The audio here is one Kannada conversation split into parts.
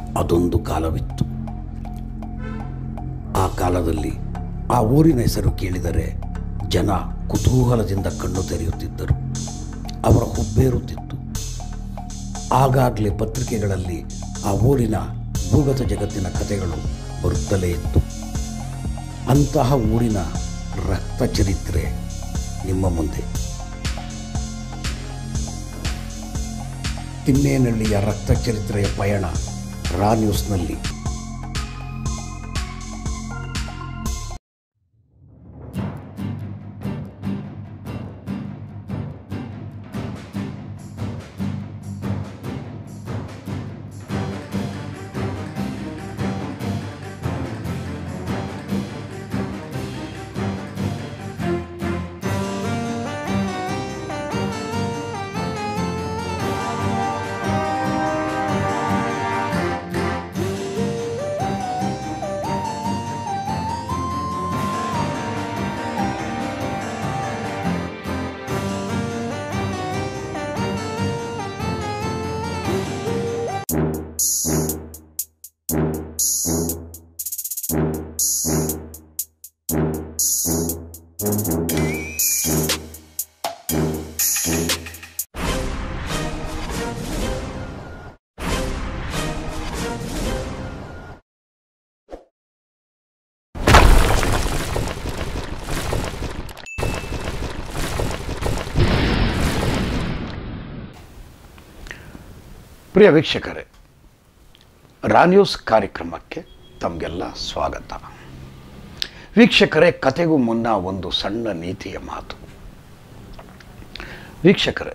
ಅದೊಂದು ಕಾಲವಿತ್ತು ಆ ಕಾಲದಲ್ಲಿ ಆ ಊರಿನ ಹೆಸರು ಕೇಳಿದರೆ ಜನ ಕುತೂಹಲದಿಂದ ಕಣ್ಣು ತೆರೆಯುತ್ತಿದ್ದರು ಅವರ ಹುಬ್ಬೇರುತ್ತಿತ್ತು ಆಗಾಗಲೇ ಪತ್ರಿಕೆಗಳಲ್ಲಿ ಆ ಊರಿನ ಭೂಗತ ಜಗತ್ತಿನ ಕಥೆಗಳು ಬರುತ್ತಲೇ ಇತ್ತು ಅಂತಹ ಊರಿನ ರಕ್ತ ಚರಿತ್ರೆ ನಿಮ್ಮ ಮುಂದೆ ತಿಮ್ಮೇನಹಳ್ಳಿಯ ರಕ್ತ ಚರಿತ್ರೆಯ ಪಯಣ ರಾ ನ್ಯೂಸ್ನಲ್ಲಿ ಪ್ರಿಯ ವೀಕ್ಷಕರೇ ರಾ ನ್ಯೂಸ್ ಕಾರ್ಯಕ್ರಮಕ್ಕೆ ತಮಗೆಲ್ಲ ಸ್ವಾಗತ ವೀಕ್ಷಕರೇ ಕತೆಗೂ ಮುನ್ನ ಒಂದು ಸಣ್ಣ ನೀತಿಯ ಮಾತು ವೀಕ್ಷಕರೇ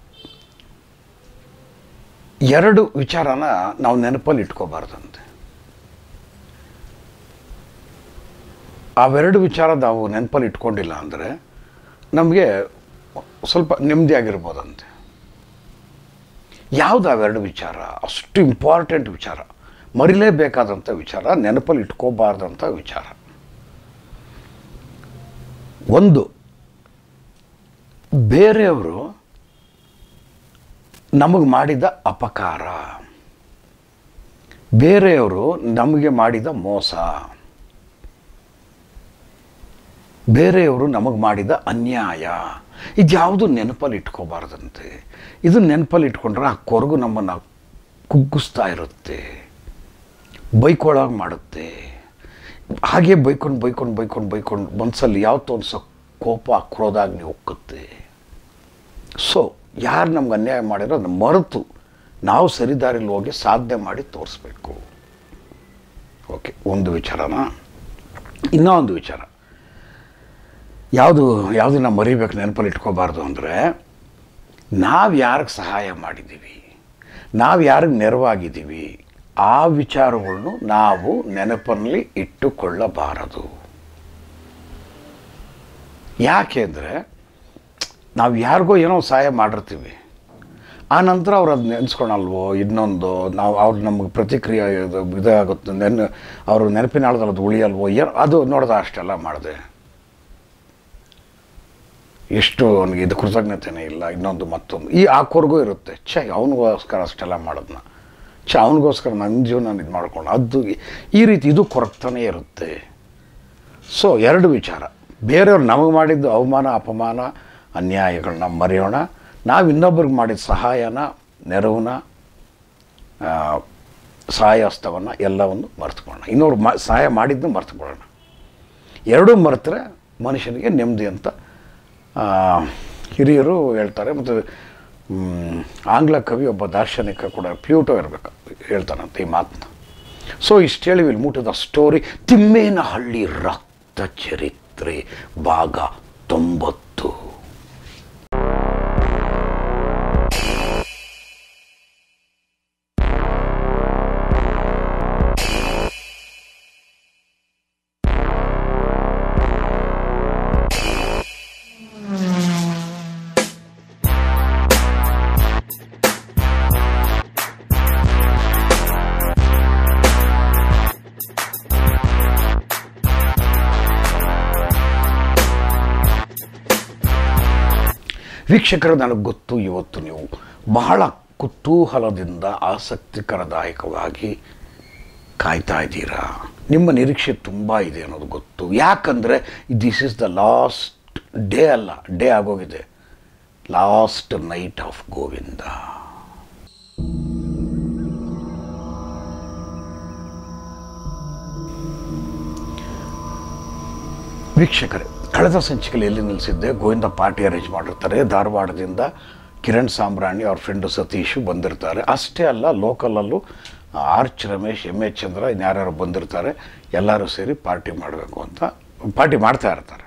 ಎರಡು ವಿಚಾರನ ನಾವು ನೆನಪಲ್ಲಿ ಇಟ್ಕೋಬಾರ್ದಂತೆ ಅವೆರಡು ವಿಚಾರ ನಾವು ನೆನಪಲ್ಲಿ ಇಟ್ಕೊಂಡಿಲ್ಲ ಅಂದರೆ ನಮಗೆ ಸ್ವಲ್ಪ ನೆಮ್ಮದಿಯಾಗಿರ್ಬೋದಂತೆ ಯಾವುದು ಅವೆರಡು ವಿಚಾರ ಅಷ್ಟು ಇಂಪಾರ್ಟೆಂಟ್ ವಿಚಾರ ಮರಿಲೇಬೇಕಾದಂಥ ವಿಚಾರ ನೆನಪಲ್ಲಿ ಇಟ್ಕೋಬಾರ್ದಂಥ ವಿಚಾರ ಒಂದು ಬೇರೆಯವರು ನಮಗೆ ಮಾಡಿದ ಅಪಕಾರ ಬೇರೆಯವರು ನಮಗೆ ಮಾಡಿದ ಮೋಸ ಬೇರೆಯವರು ನಮಗೆ ಮಾಡಿದ ಅನ್ಯಾಯ ಇದ್ಯಾವುದು ನೆನಪಲ್ಲಿ ಇಟ್ಕೋಬಾರ್ದಂತೆ ಇದು ನೆನಪಲ್ಲಿ ಇಟ್ಕೊಂಡ್ರೆ ಆ ಕೊರಗು ನಮ್ಮನ್ನು ಕುಗ್ಗಿಸ್ತಾ ಇರುತ್ತೆ ಬೈಕೊಳ್ಳೋಕೆ ಮಾಡುತ್ತೆ ಹಾಗೆ ಬೈಕೊಂಡು ಬೈಕೊಂಡು ಬೈಕೊಂಡು ಬೈಕೊಂಡು ಮನಸ್ಸಲ್ಲಿ ಯಾವತ್ತೋ ಒಂದು ಸ ಕೋಪ ಕ್ರೋಧಾಗ್ನಿ ಹೋಗುತ್ತೆ ಸೊ ಯಾರು ನಮ್ಗೆ ಅನ್ಯಾಯ ಮಾಡಿರೋ ಅದನ್ನ ಮರೆತು ನಾವು ಸರಿದಾರಿಲಿ ಹೋಗಿ ಸಾಧನೆ ಮಾಡಿ ತೋರಿಸ್ಬೇಕು ಓಕೆ ಒಂದು ವಿಚಾರನ ಇನ್ನೂ ಒಂದು ವಿಚಾರ ಯಾವುದು ಯಾವುದನ್ನ ಮರಿಬೇಕು ನೆನಪಲ್ಲಿ ಇಟ್ಕೋಬಾರ್ದು ಅಂದರೆ ನಾವು ಯಾರಿಗೆ ಸಹಾಯ ಮಾಡಿದ್ದೀವಿ ನಾವು ಯಾರಿಗೆ ನೆರವಾಗಿದ್ದೀವಿ ಆ ವಿಚಾರಗಳನ್ನು ನಾವು ನೆನಪಲ್ಲಿ ಇಟ್ಟುಕೊಳ್ಳಬಾರದು ಯಾಕೆ ಅಂದರೆ ನಾವು ಯಾರಿಗೋ ಏನೋ ಸಹಾಯ ಮಾಡಿರ್ತೀವಿ ಆ ನಂತರ ಅವ್ರು ಅದು ನೆನೆಸ್ಕೊಳಲ್ವೋ ಇನ್ನೊಂದು ನಾವು ಅವ್ರು ನಮಗೆ ಪ್ರತಿಕ್ರಿಯೆ ಇದು ಇದಾಗುತ್ತೆ ನೆನ್ ಅವರು ನೆನಪಿನ ಆಳದಲ್ಲಿ ಅದು ಉಳಿಯಲ್ವೋ ಏನೋ ಅದು ನೋಡ್ದ ಅಷ್ಟೆಲ್ಲ ಮಾಡಿದೆ ಎಷ್ಟು ಅವನಿಗೆ ಇದು ಕೃತಜ್ಞತೆನೇ ಇಲ್ಲ ಇನ್ನೊಂದು ಮತ್ತೊಂದು ಈ ಆಕೋರ್ಗೂ ಇರುತ್ತೆ ಛೇ ಅವನಿಗೋಸ್ಕರ ಅಷ್ಟೆಲ್ಲ ಮಾಡೋದನ್ನ ಛೇ ಅವನಿಗೋಸ್ಕರ ನನ್ನ ಜೀವನ ಇದು ಮಾಡ್ಕೊಂಡು ಅದು ಈ ರೀತಿ ಇದು ಕೊರಗ್ತಾನೇ ಇರುತ್ತೆ ಸೊ ಎರಡು ವಿಚಾರ ಬೇರೆಯವ್ರು ನಮಗೆ ಮಾಡಿದ್ದು ಅವಮಾನ ಅಪಮಾನ ಅನ್ಯಾಯಗಳನ್ನ ಮರೆಯೋಣ ನಾವು ಇನ್ನೊಬ್ರಿಗೆ ಮಾಡಿದ ಸಹಾಯನ ನೆರವನ್ನ ಆ, ಸಹಾಯ ಹಸ್ತವನ್ನು ಎಲ್ಲವನ್ನು ಮರೆತುಕೊಳ್ಳೋಣ ಇನ್ನೊಬ್ರು ಮಾ ಸಹಾಯ ಮಾಡಿದ್ದು ಮರೆತುಕೊಳ್ಳೋಣ ಎರಡೂ ಮರೆತರೆ ಮನುಷ್ಯನಿಗೆ ನೆಮ್ಮದಿ ಅಂತ ಆ, ಹಿರಿಯರು ಹೇಳ್ತಾರೆ ಮತ್ತು ಮ್, ಆಂಗ್ಲ ಕವಿ ಒಬ್ಬ ದಾರ್ಶನಿಕ ಕೂಡ ಪ್ಯೂಟೋ ಇರಬೇಕು ಹೇಳ್ತಾನಂತೆ ಈ ಮಾತನ್ನ ಸೊ ಇಷ್ಟು ಹೇಳಿ ವಿಲ್ ಮೂಟದ ಸ್ಟೋರಿ ತಿಮ್ಮೇನಹಳ್ಳಿ ರಕ್ತ ಚರಿತ್ರೆ ಭಾಗ ತೊಂಬತ್ತು ವೀಕ್ಷಕರು ನನಗೆ ಗೊತ್ತು ಇವತ್ತು ನೀವು ಬಹಳ ಕುತೂಹಲದಿಂದ ಆಸಕ್ತಿಕರದಾಯಕವಾಗಿ ಕಾಯ್ತಾ ಇದ್ದೀರಾ ನಿಮ್ಮ ನಿರೀಕ್ಷೆ ತುಂಬ ಇದೆ ಅನ್ನೋದು ಗೊತ್ತು ಯಾಕಂದರೆ this is the last day ಅಲ್ಲ ಡೇ ಆಗೋಗಿದೆ ಲಾಸ್ಟ್ ನೈಟ್ ಆಫ್ ಗೋವಿಂದ ವೀಕ್ಷಕರೇ ಕಳೆದ ಸಂಚಿಕೆಯಲ್ಲಿ ಎಲ್ಲಿ ನಿಲ್ಲಿಸಿದ್ದೆ ಗೋವಿಂದ ಪಾರ್ಟಿ ಅರೇಂಜ್ ಮಾಡಿರ್ತಾರೆ ಧಾರವಾಡದಿಂದ ಕಿರಣ್ ಸಾಂಬ್ರಾಣಿ ಅವ್ರ ಫ್ರೆಂಡು ಸತೀಶು ಬಂದಿರ್ತಾರೆ ಅಷ್ಟೇ ಅಲ್ಲ ಲೋಕಲಲ್ಲೂ ಆರ್ಚ್ ರಮೇಶ್ ಎಮ್ ಎಚ್ ಚಂದ್ರ ಇನ್ಯಾರ್ಯಾರು ಬಂದಿರ್ತಾರೆ ಎಲ್ಲರೂ ಸೇರಿ ಪಾರ್ಟಿ ಮಾಡಬೇಕು ಅಂತ ಪಾರ್ಟಿ ಮಾಡ್ತಾ ಇರ್ತಾರೆ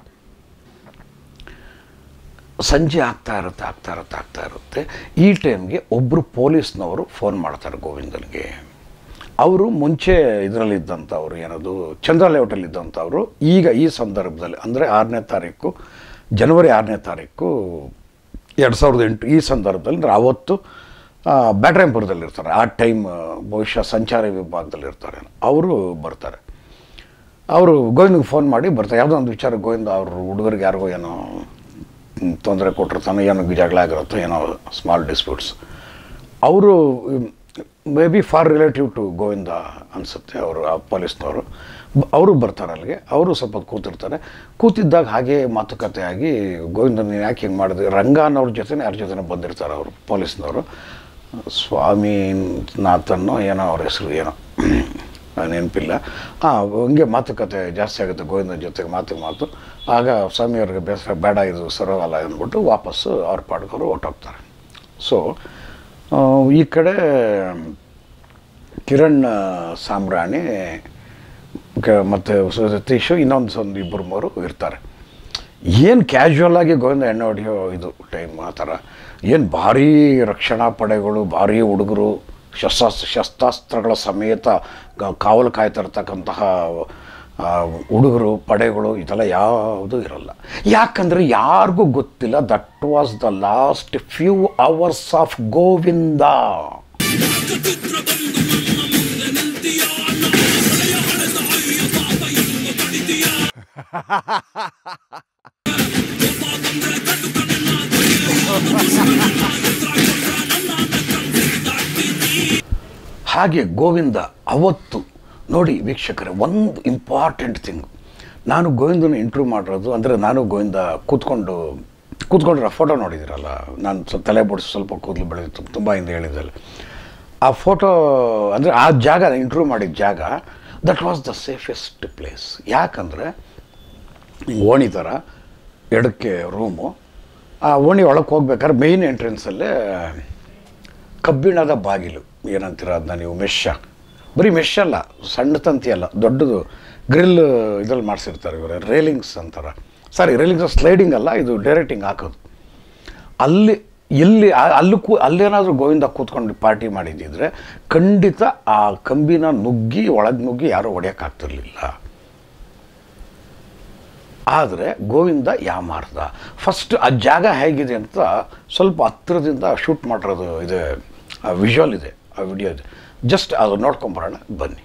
ಸಂಜೆ ಆಗ್ತಾ ಇರುತ್ತೆ ಆಗ್ತಾ ಇರುತ್ತೆ ಆಗ್ತಾ ಇರುತ್ತೆ ಈ ಟೈಮ್ಗೆ ಒಬ್ಬರು ಪೊಲೀಸ್ನವರು ಫೋನ್ ಮಾಡ್ತಾರೆ ಗೋವಿಂದನಿಗೆ ಅವರು ಮುಂಚೆ ಇದರಲ್ಲಿದ್ದಂಥವ್ರು ಏನದು ಚಂದ್ರ ಲೇಔಟಲ್ಲಿ ಇದ್ದಂಥವ್ರು ಈಗ ಈ ಸಂದರ್ಭದಲ್ಲಿ ಅಂದರೆ ಆರನೇ ತಾರೀಕು ಜನವರಿ ಆರನೇ ತಾರೀಕು ಎರಡು ಸಾವಿರದ ಎಂಟು ಈ ಸಂದರ್ಭದಲ್ಲಿ ಅಂದರೆ ಅವತ್ತು ಬ್ಯಾಟ್ರಾಯಂಪುರದಲ್ಲಿರ್ತಾರೆ ಆ ಟೈಮ್ ಬಹುಶಃ ಸಂಚಾರಿ ವಿಭಾಗದಲ್ಲಿ ಇರ್ತಾರೆ ಅವರು ಬರ್ತಾರೆ ಅವರು ಗೋವಿಂದಗೆ ಫೋನ್ ಮಾಡಿ ಬರ್ತಾರೆ ಯಾವುದೋ ಒಂದು ವಿಚಾರ ಗೋವಿಂದ ಅವ್ರ ಹುಡುಗರಿಗೆ ಯಾರಿಗೋ ಏನೋ ತೊಂದರೆ ಕೊಟ್ಟಿರ್ತಾನೆ ಏನೋ ಜಗಳ ಆಗಿರುತ್ತೋ ಏನೋ ಸ್ಮಾಲ್ ಡಿಸ್ಪ್ಯೂಟ್ಸ್ ಅವರು may be for relative to Govinda ಅನಿಸುತ್ತೆ ಅವರು ಆ ಪೊಲೀಸ್ನವರು ಅವರು ಬರ್ತಾರೆ ಅಲ್ಲಿಗೆ ಅವರು ಸ್ವಲ್ಪ ಹೊತ್ತು ಕೂತಿರ್ತಾರೆ ಕೂತಿದ್ದಾಗ ಹಾಗೆ ಮಾತುಕತೆ ಆಗಿ ಗೋವಿಂದ ನೀನು ಯಾಕೆ ಹಿಂಗೆ ಮಾಡಿದೆ ರಂಗಾನವ್ರ ಜೊತೆನೇ ಯಾರ ಜೊತೆನೇ ಬಂದಿರ್ತಾರೆ ಅವರು ಪೊಲೀಸ್ನವರು ಸ್ವಾಮಿನಾಥನ್ನೋ ಏನೋ ಅವ್ರ ಹೆಸರು ಏನೋ ನೆನಪಿಲ್ಲ ಹಾಂ ಹಂಗೆ ಮಾತುಕತೆ ಜಾಸ್ತಿ ಆಗುತ್ತೆ ಗೋವಿಂದನ ಜೊತೆಗೆ ಮಾತು ಮಾತು ಆಗ ಸ್ವಾಮಿಯವ್ರಿಗೆ ಬೇಸರ ಬೇಡ ಇದು ಸರೋಗಲ್ಲ ಅಂದ್ಬಿಟ್ಟು ವಾಪಸ್ಸು ಅವ್ರ ಪಾಡ್ಕವರು ಹೊಟ್ಟೋಗ್ತಾರೆ ಸೊ ಈ ಕಡೆ ಕಿರಣ್ ಸಾಂಬ್ರಾಣಿ ಕ- ಮತ್ತು ಸತೀಶು ಇನ್ನೊಂದು ಒಂದು ಇಬ್ಬರು ಮೂರು ಇರ್ತಾರೆ ಏನು ಕ್ಯಾಶುವಲ್ ಆಗಿ ಗೋವಿಂದ ಎಣ್ಣೆ ಹೊಡೆಯೋ ಇದು ಟೈಮ್ ಆ ಥರ ಏನು ಭಾರೀ ರಕ್ಷಣಾ ಪಡೆಗಳು ಭಾರೀ ಹುಡುಗರು ಶಸ್ತ್ರಾಸ್ತ್ರ ಶಸ್ತ್ರಾಸ್ತ್ರಗಳ ಸಮೇತ ಗ- ಕಾವಲು ಕಾಯ್ತಾ ಇರ್ತಕ್ಕಂತಹ ಆ, ಹುಡುಗರು ಪಡೆಗಳು ಇದೆಲ್ಲ ಯಾವುದೂ ಇರಲ್ಲ ಯಾಕಂದರೆ ಯಾರಿಗೂ ಗೊತ್ತಿಲ್ಲ that was the last few hours of Govinda ಹಾಗೆ ಗೋವಿಂದ ಅವತ್ತು ನೋಡಿ ವೀಕ್ಷಕರೇ ಒಂದು ಇಂಪಾರ್ಟೆಂಟ್ ಥಿಂಗ್ ನಾನು ಗೋವಿಂದನ ಇಂಟರ್ವ್ಯೂ ಮಾಡಿರೋದು ಅಂದರೆ ನಾನು ಗೋವಿಂದ ಕೂತ್ಕೊಂಡು ಕೂತ್ಕೊಂಡಿರೋ ಫೋಟೋ ನೋಡಿದ್ದೀರಲ್ಲ ನಾನು ಸ್ವಲ್ಪ ತಲೆ ಬಡಿಸಿ ಸ್ವಲ್ಪ ಕೂದಲು ಬೆಳೆದಿತ್ತು ತುಂಬ ಹಿಂದೆ ಹೇಳಿದ್ದಲ್ಲ ಆ ಫೋಟೋ ಅಂದರೆ ಆ ಜಾಗ ಇಂಟರ್ವ್ಯೂ ಮಾಡಿದ ಜಾಗ that was the safest place ಯಾಕಂದರೆ ಹಿಂಗೆ ಓಣಿ ಥರ ಎಡಕ್ಕೆ ರೂಮು ಆ ಓಣಿ ಒಳಗೆ ಹೋಗ್ಬೇಕಾದ್ರೆ ಮೇಯ್ನ್ ಎಂಟ್ರೆನ್ಸಲ್ಲೇ ಕಬ್ಬಿಣದ ಬಾಗಿಲು ಏನಂತೀರ ಅದನ್ನ ನೀವು ಮೆಶ್ಶ ಬರೀ ಮೆಶ್ ಅಲ್ಲ ಸಣ್ಣ ತಂತಿ ಅಲ್ಲ ದೊಡ್ಡದು ಗ್ರಿಲ್ ಇದ್ರಲ್ಲಿ ಮಾಡಿಸಿರ್ತಾರೆ ಇವರು ರೇಲಿಂಗ್ಸ್ ಅಂತಾರೆ ಸಾರಿ ರೇಲಿಂಗ್ಸ್ ಸ್ಲೈಡಿಂಗ್ ಅಲ್ಲ ಇದು ಡೈರೆಕ್ಟಿಂಗ್ ಹಾಕೋದು ಅಲ್ಲಿ ಎಲ್ಲಿ ಆ- ಅಲ್ಲೂ ಕೂ ಅಲ್ಲೇನಾದರೂ ಗೋವಿಂದ ಕೂತ್ಕೊಂಡು ಪಾರ್ಟಿ ಮಾಡಿದ್ದಿದ್ರೆ ಖಂಡಿತ ಆ ಕಂಬಿನ ನುಗ್ಗಿ ಒಳಗೆ ನುಗ್ಗಿ ಯಾರೂ ಹೊಡೆಯೋಕ್ಕಾಗ್ತಿರ್ಲಿಲ್ಲ ಆದರೆ ಗೋವಿಂದ ಯಾಮಾರ್ದ ಫಸ್ಟ್ ಆ ಜಾಗ ಹೇಗಿದೆ ಅಂತ ಸ್ವಲ್ಪ ಹತ್ತಿರದಿಂದ ಶೂಟ್ ಮಾಡಿರೋದು ಇದೆ ಆ ವಿಜುವಲ್ ಇದೆ ಆ ವಿಡಿಯೋ ಇದೆ ಜಸ್ಟ್ ಅದು ನೋಡ್ಕೊಂಬರೋಣ ಬನ್ನಿ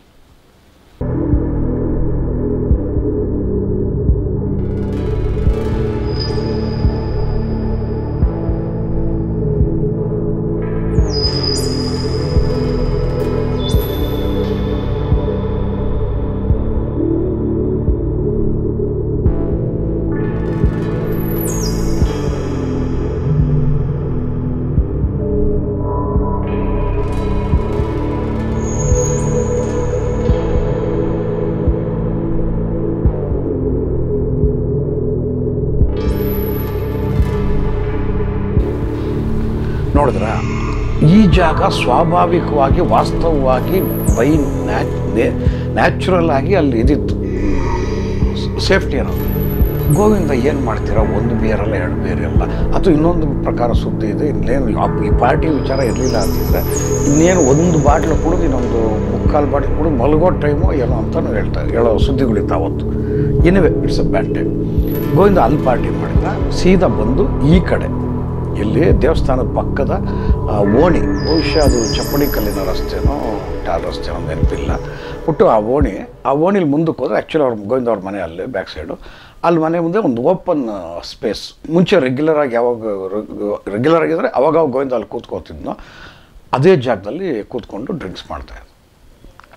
ನೋಡಿದ್ರ ಈ ಜಾಗ ಸ್ವಾಭಾವಿಕವಾಗಿ ವಾಸ್ತವವಾಗಿ ಬೈ ನ್ಯಾಚುರಲ್ ಆಗಿ ಅಲ್ಲಿ ಇದಿತ್ತು ಸೇಫ್ಟಿ ಅನ್ನೋದು ಗೋವಿಂದ ಏನು ಮಾಡ್ತೀರಾ ಒಂದು ಬೇರಲ್ಲ ಎರಡು ಬೇರೆಲ್ಲ ಅಥವಾ ಇನ್ನೊಂದು ಪ್ರಕಾರ ಸುದ್ದಿ ಇದೆ ಇನ್ನೇನು ಆ- ಈ ಪಾರ್ಟಿ ವಿಚಾರ ಇರಲಿಲ್ಲ ಅಂತಿದ್ರೆ ಇನ್ನೇನು ಒಂದು ಬಾಟ್ಲು ಕುಡಿದು ಇನ್ನೊಂದು ಮುಕ್ಕಾಲು ಬಾಟ್ಲು ಕುಡಿದು ಮಲಗೋ ಟೈಮು ಏನೋ ಅಂತಲೂ ಹೇಳ್ತಾರೆ ಹೇಳೋ ಸುದ್ದಿಗಳಿತ್ತು ಅವತ್ತು anyway it's a bad time Govinda ಅಲ್ಲಿ ಪಾರ್ಟಿ ಮಾಡಿದ ಸೀದಾ ಬಂದು ಈ ಕಡೆ ಇಲ್ಲಿ ದೇವಸ್ಥಾನದ ಪಕ್ಕದ ಆ, ಓಣಿ ಬಹುಶಃ ಅದು ಚಪ್ಪಡಿ ಕಲ್ಲಿನ ರಸ್ತೆನೋ ಟಾರ್ ರಸ್ತೆನೋ ನೆನಪಿಲ್ಲ ಒಟ್ಟು ಆ ಓಣಿ ಆ ಓಣಿಲಿ ಮುಂದಕ್ಕೆ ಹೋದ್ರೆ ಆ್ಯಕ್ಚುಲಿ ಅವ್ರ ಗೋವಿಂದ ಅವ್ರ ಮನೆ ಅಲ್ಲೇ ಬ್ಯಾಕ್ ಸೈಡು ಅಲ್ಲಿ ಮನೆ ಮುಂದೆ ಒಂದು ಓಪನ್ ಸ್ಪೇಸ್ ಮುಂಚೆ ರೆಗ್ಯುಲರ್ ಆಗಿ ಯಾವಾಗ ರೆಗ್ಯುಲರ್ ಆಗಿದ್ರೆ ಅವಾಗ ಅವಾಗ ಗೋವಿಂದ ಅಲ್ಲಿ ಕೂತ್ಕೋತಿದ್ನೋ ಅದೇ ಜಾಗದಲ್ಲಿ ಕೂತ್ಕೊಂಡು ಡ್ರಿಂಕ್ಸ್ ಮಾಡ್ತಾಯಿದ್ದ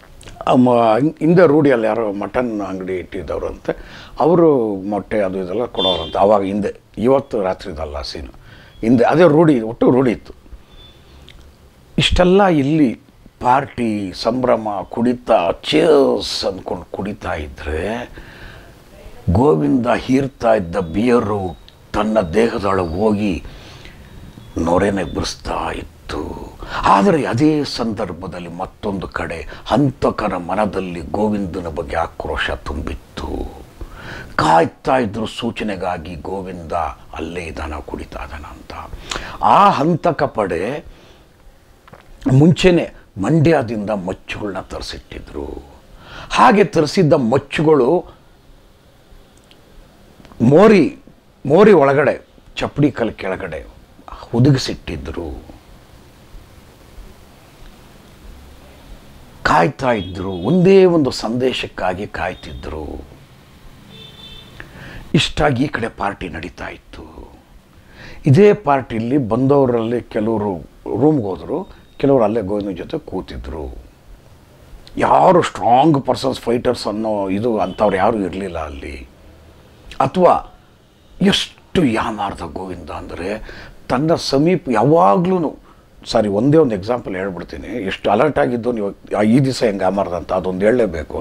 ಹಿಂದೆ ರೂಢಿಯಲ್ಲಿ ಯಾರೋ ಮಟನ್ ಅಂಗಡಿ ಇಟ್ಟಿದ್ದವರು ಅಂತೆ ಅವರು ಮೊಟ್ಟೆ ಅದು ಇದೆಲ್ಲ ಕೊಡೋರಂತೆ ಆವಾಗ ಹಿಂದೆ ಇವತ್ತು ರಾತ್ರಿದಲ್ಲ ಸೀನು ಹಿಂದೆ ಅದೇ ರೂಢಿ ಒಟ್ಟು ರೂಢಿ ಇತ್ತು ಇಷ್ಟೆಲ್ಲ ಇಲ್ಲಿ ಪಾರ್ಟಿ ಸಂಭ್ರಮ ಕುಡಿತಾ ಚೇರ್ಸ್ ಅಂದ್ಕೊಂಡು ಕುಡಿತಾ ಇದ್ದರೆ ಗೋವಿಂದ ಹೀರ್ತಾ ಇದ್ದ ಬಿಯರು ತನ್ನ ದೇಹದೊಳಗೆ ಹೋಗಿ ನೊರೆನೆ ಬಿಡಿಸ್ತಾ ಇತ್ತು ಆದರೆ ಅದೇ ಸಂದರ್ಭದಲ್ಲಿ ಮತ್ತೊಂದು ಕಡೆ ಹಂತಕರ ಮನದಲ್ಲಿ ಗೋವಿಂದನ ಬಗ್ಗೆ ಆಕ್ರೋಶ ತುಂಬಿತ್ತು ಕಾಯ್ತಾ ಇದ್ರು ಸೂಚನೆಗಾಗಿ ಗೋವಿಂದ ಅಲ್ಲೇ ದನ ಕುಡಿತಾ ಇದ್ದಾನ ಅಂತ ಆ ಹಂತಕ ಪಡೆ ಮುಂಚೆನೆ ಮಂಡ್ಯದಿಂದ ಮಚ್ಚುಗಳನ್ನ ತರಿಸಿಟ್ಟಿದ್ರು ಹಾಗೆ ತರಿಸಿದ್ದ ಮಚ್ಚುಗಳು ಮೋರಿ ಮೋರಿ ಒಳಗಡೆ ಚಪ್ಪಡಿ ಕಲ್ ಕೆಳಗಡೆ ಹುದುಗಿಸಿಟ್ಟಿದ್ರು ಕಾಯ್ತಾ ಇದ್ರು ಒಂದೇ ಒಂದು ಸಂದೇಶಕ್ಕಾಗಿ ಕಾಯ್ತಿದ್ರು ಇಷ್ಟಾಗಿ ಈ ಕಡೆ ಪಾರ್ಟಿ ನಡೀತಾ ಇತ್ತು ಇದೇ ಪಾರ್ಟಿಲಿ ಬಂದವರಲ್ಲಿ ಕೆಲವರು ರೂಮ್ಗೆ ಹೋದರು ಕೆಲವರು ಅಲ್ಲೇ ಗೋವಿಂದ ಜೊತೆ ಕೂತಿದ್ರು ಯಾರು ಸ್ಟ್ರಾಂಗ್ ಪರ್ಸನ್ಸ್ ಫೈಟರ್ಸ್ ಅನ್ನೋ ಇದು ಅಂಥವ್ರು ಯಾರೂ ಇರಲಿಲ್ಲ ಅಲ್ಲಿ ಅಥವಾ ಎಷ್ಟು ಯಾಮಾರ್ದ ಗೋವಿಂದ ಅಂದರೆ ತನ್ನ ಸಮೀಪ ಯಾವಾಗ್ಲೂ ಸಾರಿ ಒಂದೇ ಒಂದು ಎಕ್ಸಾಂಪಲ್ ಹೇಳ್ಬಿಡ್ತೀನಿ ಎಷ್ಟು ಅಲರ್ಟ್ ಆಗಿದ್ದು ನೀವು ಆ ಈ ದಿವಸ ಹೆಂಗೆ ಯಾಮಾರ್ದ ಅಂತ ಅದೊಂದು ಹೇಳಲೇಬೇಕು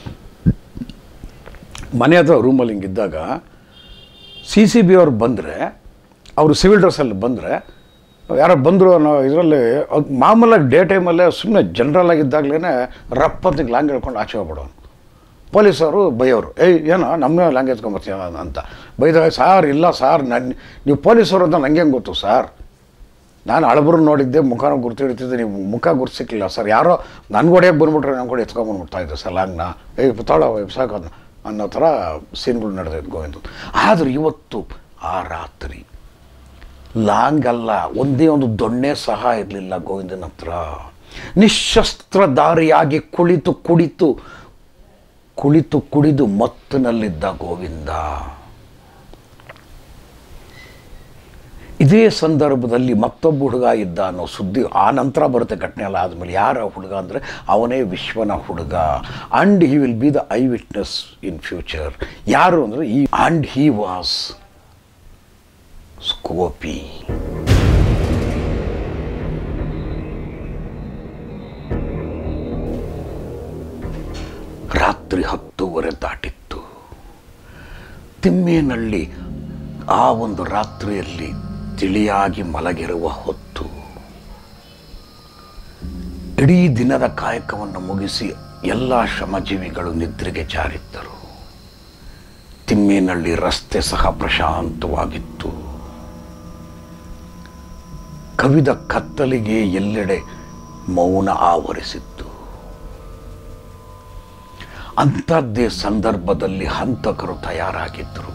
ಮನೆ ಹತ್ರ ರೂಮಲ್ಲಿ ಹಿಂಗಿದ್ದಾಗ ಸಿ ಸಿ ಬಿ ಅವ್ರು ಬಂದರೆ ಅವರು ಸಿವಿಲ್ ಡ್ರೆಸ್ಸಲ್ಲಿ ಬಂದರೆ ಯಾರೋ ಬಂದರು ಅನ್ನೋ ಇದರಲ್ಲಿ ಮಾಮೂಲಾಗಿ ಡೇ ಟೈಮಲ್ಲೇ ಸುಮ್ಮನೆ ಜನರಲ್ ಆಗಿದ್ದಾಗಲೇ ರಪ್ಪ ಅಂತ ಲಾಂಗ್ ಹೇಳ್ಕೊಂಡು ಆಚೆ ಹೋಗ್ಬಿಡೋನು ಪೊಲೀಸವರು ಬೈಯೋರು ಏಯ್ ಏನೋ ನಮ್ಮನ್ನೇ ಲಾಂಗ್ ಎತ್ಕೊಂಬರ್ತೀಯ ಅಂತ ಬೈದಾಗ ಸಾರ್ ಇಲ್ಲ ಸಾರ್ ನನ್ನ ನೀವು ಪೊಲೀಸರು ಅಂತ ನಂಗೆ ಹೆಂಗೆ ಗೊತ್ತು ಸರ್ ನಾನು ಹಳಬರು ನೋಡಿದ್ದೆ ಮುಖನ ಗುರ್ತಿಡ್ತಿದ್ದೆ ನೀವು ಮುಖ ಗುರ್ಸಿಕ್ಕಿಲ್ಲ ಸರ್ ಯಾರೋ ನನಗೆ ಹೊಡೆಯೋಕೆ ಬಂದ್ಬಿಟ್ರೆ ನಂಗೆ ಕೂಡ ಎತ್ಕೊಂಬಂದ್ಬಿಡ್ತಾ ಇದ್ದೆ ಸರ್ ಲಾಂಗ್ನ ಏಯ್ ತಾಳ ಸಾಕೋದು ಅನ್ನೋ ಥರ ಸೀನ್ಗಳು ನಡೆದೈತೆ ಗೋವಿಂದ ಆದರೆ ಇವತ್ತು ಆ ರಾತ್ರಿ ಲಾಂಗ್ ಅಲ್ಲ ಒಂದೇ ಒಂದು ದೊಣ್ಣೆ ಸಹ ಇರಲಿಲ್ಲ ಗೋವಿಂದನ ಹತ್ರ ನಿಶಸ್ತ್ರಧಾರಿಯಾಗಿ ಕುಳಿತು ಕುಡಿತು ಕುಳಿತು ಕುಡಿದು ಮತ್ತಿನಲ್ಲಿದ್ದ ಗೋವಿಂದ ಇದೇ ಸಂದರ್ಭದಲ್ಲಿ ಮತ್ತೊಬ್ಬ ಹುಡುಗ ಇದ್ದ ಅನ್ನೋ ಸುದ್ದಿ ಆ ನಂತರ ಬರುತ್ತೆ ಘಟನೆ ಎಲ್ಲ ಆದಮೇಲೆ ಯಾರ ಹುಡುಗ ಅಂದರೆ ಅವನೇ ವಿಶ್ವನ ಹುಡುಗ and he will be the eyewitness in future ಯಾರು ಅಂದರೆ ಈ ಆ್ಯಂಡ್ ಹಿ ವಾಸ್ ಸ್ಕೋಪಿ ರಾತ್ರಿ ಹತ್ತೂವರೆ ದಾಟಿತ್ತು ತಿಮ್ಮೇನಳ್ಳಿ ಆ ಒಂದು ರಾತ್ರಿಯಲ್ಲಿ ತಿಳಿಯಾಗಿ ಮಲಗಿರುವ ಹೊತ್ತು ಇಡೀ ದಿನದ ಕಾಯಕವನ್ನು ಮುಗಿಸಿ ಎಲ್ಲ ಶ್ರಮಜೀವಿಗಳು ನಿದ್ರೆಗೆ ಜಾರಿದ್ದರು ತಿಮ್ಮೇನಳ್ಳಿ ರಸ್ತೆ ಸಹ ಪ್ರಶಾಂತವಾಗಿತ್ತು ಕವಿದ ಕತ್ತಲಿಗೆ ಎಲ್ಲೆಡೆ ಮೌನ ಆವರಿಸಿತ್ತು ಅಂಥದ್ದೇ ಸಂದರ್ಭದಲ್ಲಿ ಹಂತಕರು ತಯಾರಾಗಿದ್ದರು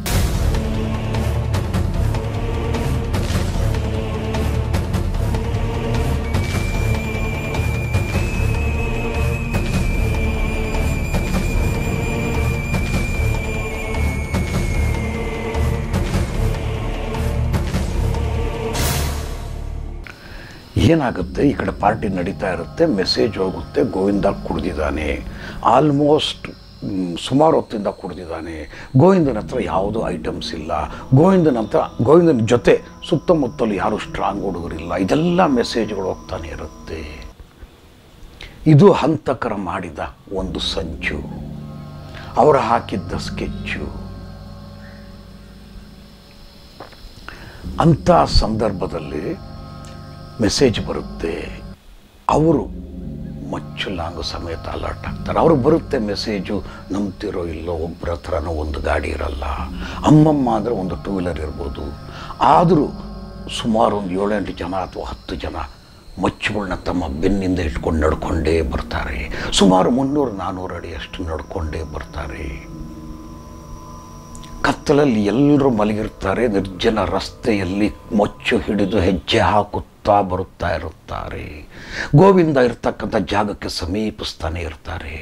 ಏನಾಗುತ್ತೆ ಈ ಕಡೆ ಪಾರ್ಟಿ ನಡೀತಾ ಇರುತ್ತೆ ಮೆಸೇಜ್ ಹೋಗುತ್ತೆ ಗೋವಿಂದ ಕುಡ್ದಿದ್ದಾನೆ ಆಲ್ಮೋಸ್ಟ್ ಸುಮಾರು ಹೊತ್ತಿಂದ ಕುಡ್ದಿದ್ದಾನೆ ಗೋವಿಂದನ ಹತ್ರ ಯಾವುದೂ ಐಟಮ್ಸ್ ಇಲ್ಲ ಗೋವಿಂದನ ಹತ್ರ ಗೋವಿಂದನ ಜೊತೆ ಸುತ್ತಮುತ್ತಲು ಯಾರು ಸ್ಟ್ರಾಂಗ್ ಹುಡುಗರಿಲ್ಲ ಇದೆಲ್ಲ ಮೆಸೇಜ್ಗಳು ಹೋಗ್ತಾನೆ ಇರುತ್ತೆ ಇದು ಹಂತಕರ ಮಾಡಿದ ಒಂದು ಸಂಚು ಅವರು ಹಾಕಿದ್ದ ಸ್ಕೆಚ್ಚು ಅಂಥ ಸಂದರ್ಭದಲ್ಲಿ ಮೆಸೇಜ್ ಬರುತ್ತೆ ಅವರು ಮಚ್ಚು ಲಾಂಗು ಸಮೇತ ಅಲರ್ಟ್ ಆಗ್ತಾರೆ ಅವ್ರಿಗೆ ಬರುತ್ತೆ ಮೆಸೇಜು ನಂಬ್ತಿರೋ ಇಲ್ಲೋ ಒಬ್ಬರ ಹತ್ರನೂ ಒಂದು ಗಾಡಿ ಇರಲ್ಲ ಅಮ್ಮಮ್ಮ ಅಂದರೆ ಒಂದು ಟೂ ವೀಲರ್ ಇರ್ಬೋದು ಆದರೂ ಸುಮಾರು ಒಂದು ಏಳೆಂಟು ಜನ ಅಥವಾ ಹತ್ತು ಜನ ಮಚ್ಚುಗಳನ್ನ ತಮ್ಮ ಬೆನ್ನಿಂದ ಇಟ್ಕೊಂಡು ನಡ್ಕೊಂಡೇ ಬರ್ತಾರೆ ಸುಮಾರು ಮುನ್ನೂರು ನಾನ್ನೂರು ಅಡಿಯಷ್ಟು ನಡ್ಕೊಂಡೇ ಬರ್ತಾರೆ ಕತ್ತಲಲ್ಲಿ ಎಲ್ಲರೂ ಮಲಗಿರ್ತಾರೆ ನಿರ್ಜನ ರಸ್ತೆಯಲ್ಲಿ ಮೊಚ್ಚು ಹಿಡಿದು ಹೆಜ್ಜೆ ಹಾಕುತ್ತಾ ಬರುತ್ತಾ ಇರುತ್ತಾರೆ ಗೋವಿಂದ ಇರ್ತಕ್ಕಂಥ ಜಾಗಕ್ಕೆ ಸಮೀಪಿಸ್ತಾನೆ ಇರ್ತಾರೆ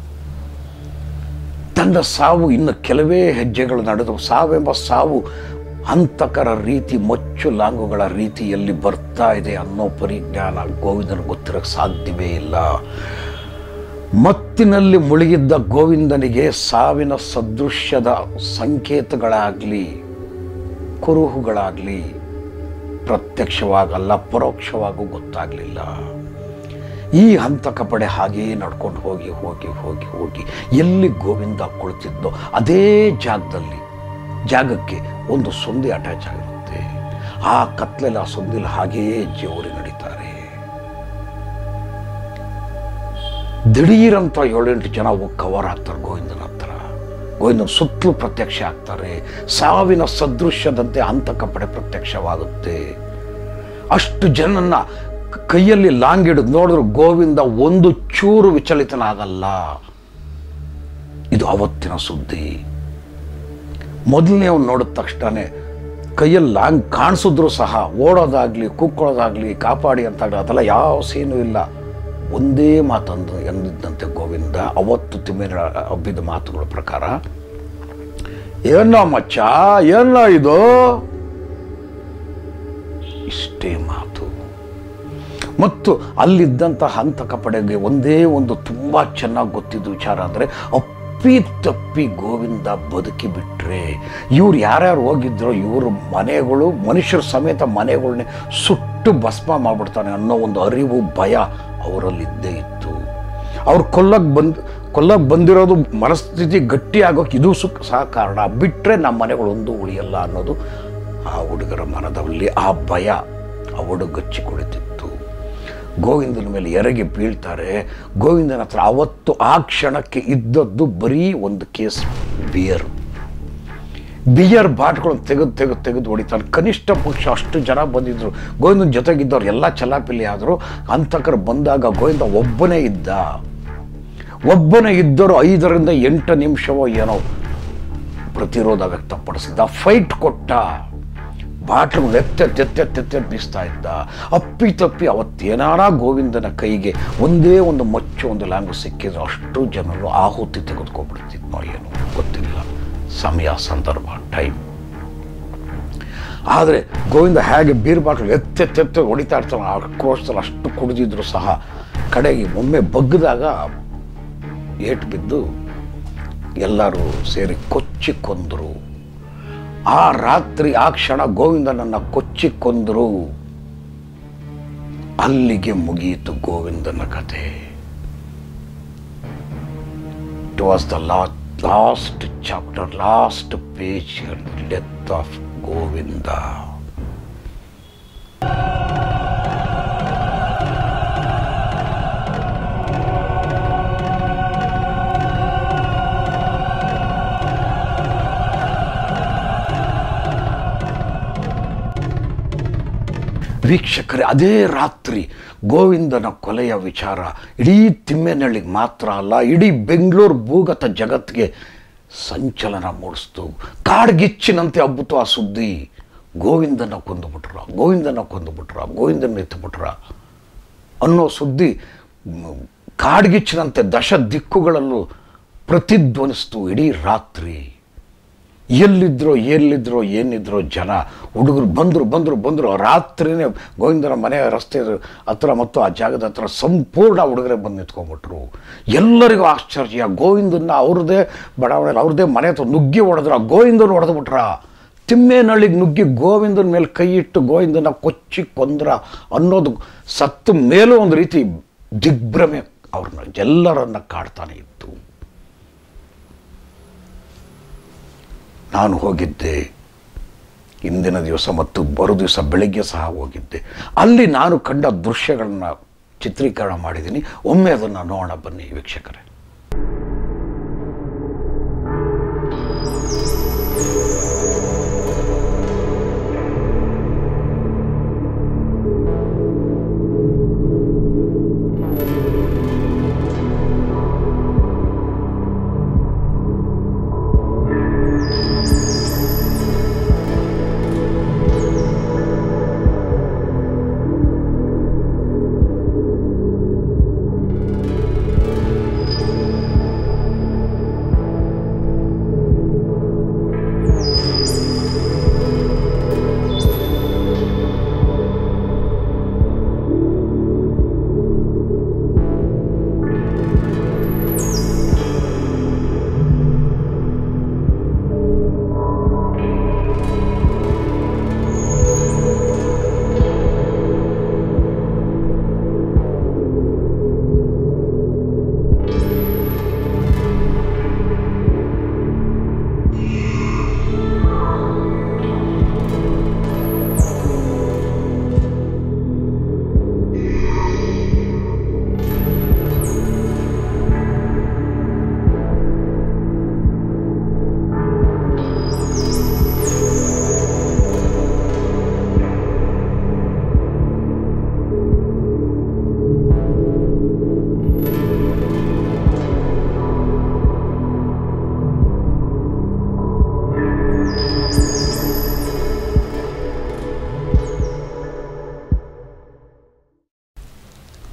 ತನ್ನ ಸಾವು ಇನ್ನು ಕೆಲವೇ ಹೆಜ್ಜೆಗಳು ನಡೆದು ಸಾವೆಂಬ ಸಾವು ಹಂತಕರ ರೀತಿ ಮಚ್ಚು ಲಾಂಗುಗಳ ರೀತಿಯಲ್ಲಿ ಬರ್ತಾ ಇದೆ ಅನ್ನೋ ಪರಿಜ್ಞಾನ ಗೋವಿಂದನ ಗೊತ್ತಿರೋಕ್ಕೆ ಸಾಧ್ಯವೇ ಇಲ್ಲ ಮತ್ತಿನಲ್ಲಿ ಮುಳುಗಿದ್ದ ಗೋವಿಂದನಿಗೆ ಸಾವಿನ ಸದೃಶ್ಯದ ಸಂಕೇತಗಳಾಗಲಿ ಕುರುಹುಗಳಾಗಲಿ ಪ್ರತ್ಯಕ್ಷವಾಗಲ್ಲ ಪರೋಕ್ಷವಾಗೂ ಗೊತ್ತಾಗಲಿಲ್ಲ ಈ ಹಂತಕ ಪಡೆ ಹಾಗೆಯೇ ನಡ್ಕೊಂಡು ಹೋಗಿ ಹೋಗಿ ಹೋಗಿ ಹೋಗಿ ಎಲ್ಲಿ ಗೋವಿಂದ ಕುಳಿತಿದ್ದೋ ಅದೇ ಜಾಗದಲ್ಲಿ ಜಾಗಕ್ಕೆ ಒಂದು ಸೊಂದಿ ಅಟ್ಯಾಚ್ ಆಗಿರುತ್ತೆ ಆ ಕತ್ಲೆಲ್ಲ ಆ ಸೊಂದಿಲಿ ಹಾಗೆಯೇ ಜೋರಿ ನಡೀತಾರೆ ದಿಢೀರಂತ ಏಳೆಂಟು ಜನ ಹೋಗಿ ಕವರ್ ಆಗ್ತಾರೆ ಗೋವಿಂದನ ಹತ್ರ ಗೋವಿಂದನ ಸುತ್ತಲೂ ಪ್ರತ್ಯಕ್ಷ ಆಗ್ತಾರೆ ಸಾವಿನ ಸದೃಶ್ಯದಂತೆ ಹಂತಕ ಪಡೆ ಪ್ರತ್ಯಕ್ಷವಾಗುತ್ತೆ ಅಷ್ಟು ಜನನ್ನ ಕೈಯಲ್ಲಿ ಲಾಂಗ್ ಹಿಡಿದು ನೋಡಿದ್ರು ಗೋವಿಂದ ಒಂದು ಚೂರು ವಿಚಲಿತನಾಗಲ್ಲ ಇದು ಅವತ್ತಿನ ಸುದ್ದಿ ಮೊದಲನೇ ಅವ್ನು ನೋಡಿದ ತಕ್ಷಣನೇ ಕೈಯಲ್ಲಿ ಲಾಂಗ್ ಕಾಣಿಸಿದ್ರು ಸಹ ಓಡೋದಾಗ್ಲಿ ಕುಕ್ಕೊಳ್ಳೋದಾಗ್ಲಿ ಕಾಪಾಡಿ ಅಂತಾಗಲಿ ಅದೆಲ್ಲ ಯಾವ ಸೀನು ಇಲ್ಲ ಒಂದೇ ಮಾತಂದು ಎಂದಿದ್ದಂತೆ ಗೋವಿಂದ ಅವತ್ತು ತಿಮ್ಮೇರ ಹಬ್ಬಿದ ಮಾತುಗಳ ಪ್ರಕಾರ ಏನೋ ಮಚ್ಚ ಏನೋ ಇದು ಇಷ್ಟೇ ಮಾತು ಮತ್ತು ಅಲ್ಲಿದ್ದಂಥ ಹಂತಕ ಪಡೆಗೆ ಒಂದೇ ಒಂದು ತುಂಬ ಚೆನ್ನಾಗಿ ಗೊತ್ತಿದ್ದ ವಿಚಾರ ಅಂದರೆ ಅಪ್ಪಿ ತಪ್ಪಿ ಗೋವಿಂದ ಬದುಕಿ ಬಿಟ್ರೆ ಇವ್ರು ಯಾರ್ಯಾರು ಹೋಗಿದ್ರೋ ಇವ್ರ ಮನೆಗಳು ಮನುಷ್ಯರ ಸಮೇತ ಮನೆಗಳನ್ನೇ ಸುಟ್ಟು ಭಸ್ಮ ಮಾಡ್ಬಿಡ್ತಾನೆ ಅನ್ನೋ ಒಂದು ಅರಿವು ಭಯ ಅವರಲ್ಲಿದ್ದೇ ಇತ್ತು ಅವ್ರು ಕೊಲ್ಲಕ್ಕೆ ಬಂದು ಕೊಲ್ಲಕ್ಕೆ ಬಂದಿರೋದು ಮನಸ್ಥಿತಿ ಗಟ್ಟಿ ಆಗೋಕೆ ಇದು ಸುಖ ಸಹ ಕಾರಣ ಬಿಟ್ಟರೆ ನಮ್ಮ ಮನೆಗಳೊಂದು ಉಳಿಯಲ್ಲ ಅನ್ನೋದು ಆ ಹುಡುಗರ ಮನದಲ್ಲಿ ಆ ಭಯ ಅವಡು ಗಚ್ಚಿ ಕುಳಿತಿತ್ತು ಗೋವಿಂದನ ಮೇಲೆ ಎರಗಿ ಬೀಳ್ತಾರೆ ಗೋವಿಂದನ ಹತ್ರ ಅವತ್ತು ಆ ಕ್ಷಣಕ್ಕೆ ಇದ್ದದ್ದು ಬರೀ ಒಂದು ಕೇಸ್ ಬಿಯರ್ ಬಿಯರ್ ಬಾಟ್ಗಳನ್ನು ತೆಗೆದು ತೆಗೆದು ತೆಗೆದು ಹೊಡಿತಾರೆ ಕನಿಷ್ಠ ಪಕ್ಷ ಅಷ್ಟು ಜನ ಬಂದಿದ್ರು ಗೋವಿಂದನ ಜೊತೆಗಿದ್ದವ್ರು ಎಲ್ಲ ಚಲಾಪಿಲಿ ಆದರು ಅಂತಕರು ಬಂದಾಗ ಗೋವಿಂದ ಒಬ್ಬನೇ ಇದ್ದ ಒಬ್ಬನೇ ಇದ್ದರು ಐದರಿಂದ ಎಂಟು ನಿಮಿಷವೋ ಏನೋ ಪ್ರತಿರೋಧ ವ್ಯಕ್ತಪಡಿಸಿದ್ದ ಫೈಟ್ ಕೊಟ್ಟ ಬಾಟ್ಲು ಎತ್ತೆತ್ತೆತ್ತೆತ್ತೆತ್ತೆ ಬೀಸ್ತಾ ಇದ್ದ ಅಪ್ಪಿ ತಪ್ಪಿ ಅವತ್ತೇನಾರ ಗೋವಿಂದನ ಕೈಗೆ ಒಂದೇ ಒಂದು ಮಚ್ಚು ಒಂದು ಲ್ಯಾಂಗು ಸಿಕ್ಕಿದ್ರೆ ಅಷ್ಟು ಜನರು ಆಹುತಿ ತೆಗೆದುಕೊಬಿಡ್ತಿದ್ನೋ ಏನೋ ಗೊತ್ತಿಲ್ಲ ಸಮಯ ಸಂದರ್ಭ ಟೈಮ್ ಆದರೆ ಗೋವಿಂದ ಹೇಗೆ ಬೀರ್ ಬಾಟ್ಲು ಎತ್ತೆತ್ತೆತ್ತೆ ಹೊಡಿತಾ ಇರ್ತಾನೆ ಆ ಕ್ರೋಶದಲ್ಲಿ ಅಷ್ಟು ಕುಡಿದಿದ್ರು ಸಹ ಕಡೆಗೆ ಒಮ್ಮೆ ಬಗ್ಗದಾಗ ಏಟು ಬಿದ್ದು ಎಲ್ಲರೂ ಸೇರಿ ಕೊಚ್ಚಿ ಕೊಂದರು ಆ ರಾತ್ರಿ ಆ ಕ್ಷಣ ಗೋವಿಂದನನ್ನ ಕೊಚ್ಚಿ ಕೊಂದರು ಅಲ್ಲಿಗೆ ಮುಗಿಯಿತು ಗೋವಿಂದನ ಕಥೆ it was the last chapter last page death of Govinda ವೀಕ್ಷಕರೇ ಅದೇ ರಾತ್ರಿ ಗೋವಿಂದನ ಕೊಲೆಯ ವಿಚಾರ ಇಡೀ ತಿಮ್ಮೆನಳ್ಳಿಗೆ ಮಾತ್ರ ಅಲ್ಲ ಇಡೀ ಬೆಂಗಳೂರು ಭೂಗತ ಜಗತ್ತಿಗೆ ಸಂಚಲನ ಮೂಡಿಸ್ತು ಕಾಡ್ಗಿಚ್ಚಿನಂತೆ ಹಬ್ಬಿತು ಆ ಸುದ್ದಿ ಗೋವಿಂದನ ಕೊಂದುಬಿಟ್ರ ಗೋವಿಂದನ ಕೊಂದುಬಿಟ್ರ ಗೋವಿಂದನ ಎತ್ತುಬಿಟ್ರ ಅನ್ನೋ ಸುದ್ದಿ ಮ್, ಕಾಡ್ಗಿಚ್ಚಿನಂತೆ ದಶ ದಿಕ್ಕುಗಳಲ್ಲೂ ಪ್ರತಿಧ್ವನಿಸ್ತು ಇಡೀ ರಾತ್ರಿ ಎಲ್ಲಿದ್ರೋ ಎಲ್ಲಿದ್ರೋ ಏನಿದ್ರೋ ಜನ ಹುಡುಗರು ಬಂದರು ಬಂದರು ಬಂದರು ರಾತ್ರಿನೇ ಗೋವಿಂದನ ಮನೆ ರಸ್ತೆ ಹತ್ರ ಮತ್ತು ಆ ಜಾಗದ ಹತ್ರ ಸಂಪೂರ್ಣ ಹುಡುಗರೇ ಬಂದು ನಿಂತ್ಕೊಂಡ್ಬಿಟ್ರು ಎಲ್ಲರಿಗೂ ಆಶ್ಚರ್ಯ ಗೋವಿಂದನ್ನ ಅವ್ರದ್ದೇ ಬಡಾವಣೆಯಲ್ಲಿ ಅವ್ರದ್ದೇ ಮನೆ ಹತ್ರ ನುಗ್ಗಿ ಹೊಡೆದ್ರು ಆ ಗೋವಿಂದನ ಹೊಡೆದು ಬಿಟ್ರ ತಿಮ್ಮೇನಳ್ಳಿಗೆ ನುಗ್ಗಿ ಗೋವಿಂದನ ಮೇಲೆ ಕೈ ಇಟ್ಟು ಗೋವಿಂದನ ಕೊಚ್ಚಿ ಕೊಂದ್ರ ಅನ್ನೋದು ಸತ್ತ ಮೇಲೂ ಒಂದು ರೀತಿ ದಿಗ್ಭ್ರಮೆ ಅವ್ರನ್ನ ಎಲ್ಲರನ್ನ ಕಾಡ್ತಾನೆ ಇತ್ತು ನಾನು ಹೋಗಿದ್ದೆ ಇಂದಿನ ದಿವಸ ಮತ್ತು ಬರೋ ದಿವಸ ಬೆಳಗ್ಗೆ ಸಹ ಹೋಗಿದ್ದೆ ಅಲ್ಲಿ ನಾನು ಕಂಡ ದೃಶ್ಯಗಳನ್ನ ಚಿತ್ರೀಕರಣ ಮಾಡಿದ್ದೀನಿ ಒಮ್ಮೆ ಅದನ್ನು ನೋಡೋಣ ಬನ್ನಿ ವೀಕ್ಷಕರೇ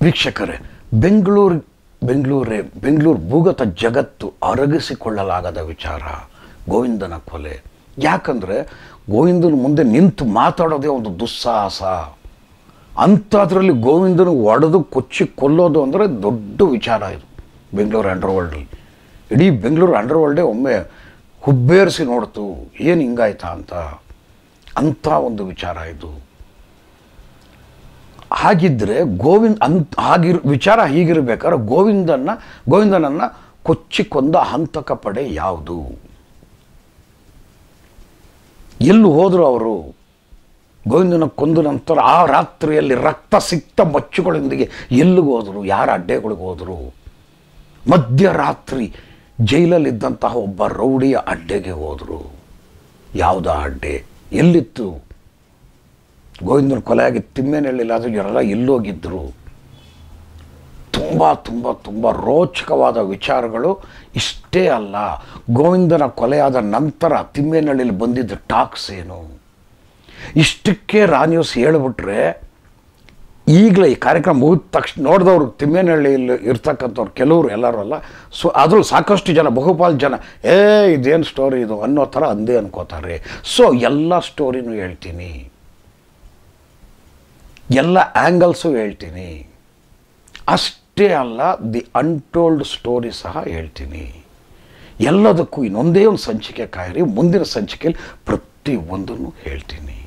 ವೀಕ್ಷಕರೇ ಬೆಂಗಳೂರು ಬೆಂಗಳೂರೇ ಬೆಂಗಳೂರು ಭೂಗತ ಜಗತ್ತು ಅರಗಿಸಿಕೊಳ್ಳಲಾಗದ ವಿಚಾರ ಗೋವಿಂದನ ಕೊಲೆ ಯಾಕಂದರೆ ಗೋವಿಂದನ ಮುಂದೆ ನಿಂತು ಮಾತಾಡೋದೇ ಒಂದು ದುಸ್ಸಾಹಸ ಅಂಥದ್ರಲ್ಲಿ ಗೋವಿಂದನ ಒಡೆದು ಕೊಚ್ಚಿ ಕೊಲ್ಲೋದು ಅಂದರೆ ದೊಡ್ಡ ವಿಚಾರ ಇದು ಬೆಂಗಳೂರು ಅಂಡರ್ವರ್ಲ್ಡಲ್ಲಿ ಇಡೀ ಬೆಂಗಳೂರು ಅಂಡರ್ವರ್ಲ್ಡೇ ಒಮ್ಮೆ ಹುಬ್ಬೇರಿಸಿ ನೋಡ್ತು ಏನು ಹಿಂಗಾಯ್ತಾ ಅಂತ ಅಂಥ ಒಂದು ವಿಚಾರ ಇದು ಹಾಗಿದ್ದರೆ ಗೋವಿಂದ್ ಅಂತ ಹಾಗಿರ್ ವಿಚಾರ ಹೀಗಿರ್ಬೇಕಾದ್ರೆ ಗೋವಿಂದನ್ನ ಗೋವಿಂದನನ್ನು ಕೊಚ್ಚಿ ಕೊಂದ ಹಂತಕ ಪಡೆ ಯಾವುದು ಎಲ್ಲಿ ಹೋದರು ಅವರು ಗೋವಿಂದನ ಕೊಂದ ನಂತರ ಆ ರಾತ್ರಿಯಲ್ಲಿ ರಕ್ತ ಸಿಕ್ತ ಮಚ್ಚುಗಳೊಂದಿಗೆ ಎಲ್ಲಿಗೆ ಹೋದರು ಯಾರ ಅಡ್ಡೆಗಳಿಗೆ ಹೋದರು ಮಧ್ಯರಾತ್ರಿ ಜೈಲಲ್ಲಿದ್ದಂತಹ ಒಬ್ಬ ರೌಡಿಯ ಅಡ್ಡೆಗೆ ಹೋದರು ಯಾವುದ ಅಡ್ಡೆ ಎಲ್ಲಿತ್ತು ಗೋವಿಂದನ ಕೊಲೆಯಾಗಿ ತಿಮ್ಮೇನಹಳ್ಳಿಲ್ಲ ಅದು ಇವರೆಲ್ಲ ಎಲ್ಲೋಗಿದ್ದರು ತುಂಬ ತುಂಬ ತುಂಬ ರೋಚಕವಾದ ವಿಚಾರಗಳು ಇಷ್ಟೇ ಅಲ್ಲ ಗೋವಿಂದನ ಕೊಲೆಯಾದ ನಂತರ ತಿಮ್ಮೇನಹಳ್ಳಿಲಿ ಬಂದಿದ್ದ ಟಾಕ್ಸ್ ಏನು ಇಷ್ಟಕ್ಕೆ ರಾನ್ಯೂಸ್ ಹೇಳಿಬಿಟ್ರೆ ಈಗಲೇ ಈ ಕಾರ್ಯಕ್ರಮ ಮುಗಿದ ತಕ್ಷಣ ನೋಡಿದವರು ತಿಮ್ಮೇನಹಳ್ಳಿಯಲ್ಲಿ ಇರ್ತಕ್ಕಂಥವ್ರು ಕೆಲವರು ಎಲ್ಲರೂ ಅಲ್ಲ ಸೊ ಅದ್ರಲ್ಲಿ ಸಾಕಷ್ಟು ಜನ ಬಹುಪಾಲು ಜನ ಏ ಇದೇನು ಸ್ಟೋರಿ ಇದು ಅನ್ನೋ ಥರ ಅಂದೇ ಅನ್ಕೋತಾರೆ ಸೊ ಎಲ್ಲ ಸ್ಟೋರಿನೂ ಹೇಳ್ತೀನಿ ಎಲ್ಲ ಆ್ಯಂಗಲ್ಸು ಹೇಳ್ತೀನಿ ಅಷ್ಟೇ ಅಲ್ಲ ದಿ ಅನ್ಟೋಲ್ಡ್ ಸ್ಟೋರಿ ಸಹ ಹೇಳ್ತೀನಿ ಎಲ್ಲದಕ್ಕೂ ಇನ್ನೊಂದೇ ಒಂದು ಸಂಚಿಕೆ ಕಾಯಿರಿ ಮುಂದಿನ ಸಂಚಿಕೆಯಲ್ಲಿ ಪ್ರತಿಯೊಂದನ್ನು ಹೇಳ್ತೀನಿ